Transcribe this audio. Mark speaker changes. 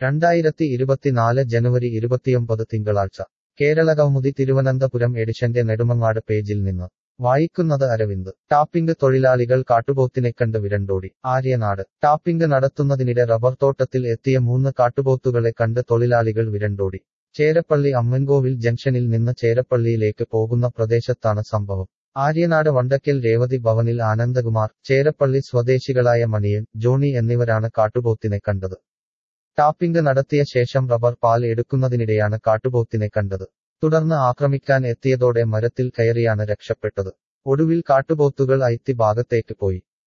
Speaker 1: രണ്ടായിരത്തി ഇരുപത്തിനാല് ജനുവരി ഇരുപത്തിയൊമ്പത് തിങ്കളാഴ്ച കേരളകൗമുദി തിരുവനന്തപുരം എഡിഷന്റെ നെടുമങ്ങാട് പേജിൽ നിന്ന് വായിക്കുന്നത് അരവിന്ദ് ടാപ്പിംഗ് തൊഴിലാളികൾ കാട്ടുപോത്തിനെ കണ്ട് വിരണ്ടോടി ആര്യനാട് ടാപ്പിംഗ് നടത്തുന്നതിനിടെ റബ്ബർ തോട്ടത്തിൽ എത്തിയ മൂന്ന് കാട്ടുപോത്തുകളെ കണ്ട് തൊഴിലാളികൾ വിരണ്ടോടി ചേരപ്പള്ളി അമ്മൻകോവിൽ ജംഗ്ഷനിൽ നിന്ന് ചേരപ്പള്ളിയിലേക്ക് പോകുന്ന പ്രദേശത്താണ് സംഭവം ആര്യനാട് വണ്ടക്കൽ രേവതി ഭവനിൽ ആനന്ദകുമാർ ചേരപ്പള്ളി സ്വദേശികളായ മണിയൻ ജോണി എന്നിവരാണ് കാട്ടുപോത്തിനെ കണ്ടത് ടാപ്പിംഗ് നടത്തിയ ശേഷം റബ്ബർ പാൽ എടുക്കുന്നതിനിടെയാണ് കാട്ടുപോത്തിനെ കണ്ടത് തുടർന്ന് ആക്രമിക്കാൻ എത്തിയതോടെ മരത്തിൽ കയറിയാണ് രക്ഷപ്പെട്ടത് ഒടുവിൽ കാട്ടുപോത്തുകൾ ഐത്തി ഭാഗത്തേക്ക് പോയി